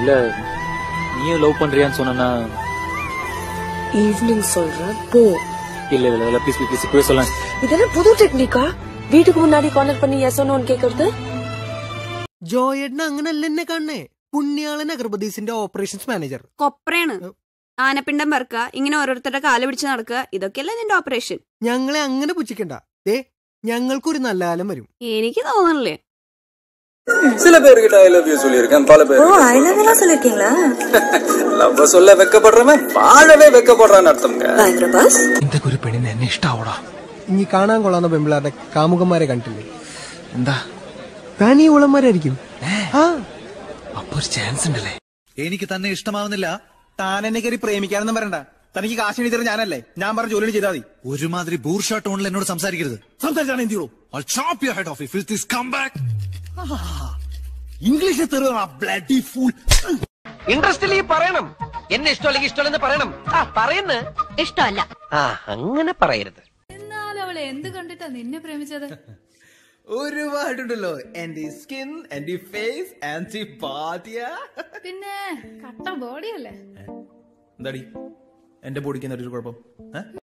இல்ல நீயும் லவ் பண்றியான்னு சொன்னா ஈவினிங் சொல்றேன் போ இல்ல இல்ல இல்ல ப்ளீஸ் ப்ளீஸ் இப்பவே சொல்ல இதெல்லாம் புது டெக்னிக்கா வீட்டுக்கு முன்னாடி கார்னர் பண்ணி எஸ் ஒன்னு கேக்குறது ജോയേട്ടന് അങ്ങനല്ല എന്നെ കാണണേ പുണ്യാളൻ അഗർബദീസിന്റെ ഓപ്പറേഷൻസ് മാനേജർ കൊപ്രയാണ് ആനപ്പിണ്ടം വറുക്കുക ഇങ്ങനെ ഓരോരുത്തരുടെ കാല് പിടിച്ച് നടക്കുക ഇതൊക്കെയല്ലേ നിന്റെ ഓപ്പറേഷൻ ഞങ്ങളെ അങ്ങനെ പുച്ഛിക്കണ്ട ദേ ഞങ്ങൾക്കൊരു നല്ല കാലം വരും എനിക്ക് തോന്നണില്ലേ சில பேர்கிட்ட ஐ லவ் யூ சொல்லியிருக்கேன் பல பேர் ஐலவெல்லாம் சொல்லிருக்கீங்களா லவ் சொல்ல வெக்கப்படுறவன் வாழவே வெக்கப்படுறான்னு அர்த்தம்ங்க பயங்கர பாஸ் എന്തൊക്കെ ഒരു പെണ്ണിന് എന്നെ ഇഷ്ടാവൂടാ ഇനി കാണാൻ കൊള്ളാവുന്ന പെമ്പിളാരുടെ കാമുകന്മാരെ കണ്ടില്ലേ എന്താ താൻ ഈ ഉളന്മാരായിരിക്കും ആ അപ്പൊ ഒരു ചാൻസ് ഉണ്ടല്ലേ എനിക്ക് തന്നെ ഇഷ്ടമാവുന്നില്ല താൻ എന്നെ കയറി പ്രേമിക്കാനൊന്നും വരണ്ട തനിക്ക് കാശ് എഴുതി തരുന്ന ഞാനല്ലേ ഞാൻ പറഞ്ഞ ജോലി ചെയ്താൽ മതി ഒരുമാതിരി ബൂർഷ ടോണിൽ എന്നോട് സംസാരിക്കരുത് സംസാരിച്ചാണ് എന്ത് ചെയ്യുള്ളൂ chop your head off if this come back ഇംഗ്ലീഷിൽ തെറുക ബ്ലഡി ഫൂൾ ഇൻട്രസ്റ്റ് ഇല്ലെങ്കിൽ പറയണം എന്നെ ഇഷ്ടമല്ലെങ്കിൽ ഇഷ്ടമല്ലെന്ന് പറയണം ആ പറയുന്ന ഇഷ്ടമല്ല ആ അങ്ങനെ പറയരുത് എന്നാലും അവൾ എന്ത് കണ്ടിട്ടാ നിന്നെ പ്രേമിച്ചത് ഒരുപാടുണ്ടല്ലോ എന്റെ സ്കിൻ എന്റെ ഫേസ് ആൻഡ് ബാധ്യ പിന്നെ കട്ട ബോഡിയല്ലേ എന്താടി എന്റെ ബോഡിക്ക് എന്തൊരു കുഴപ്പം ഏ?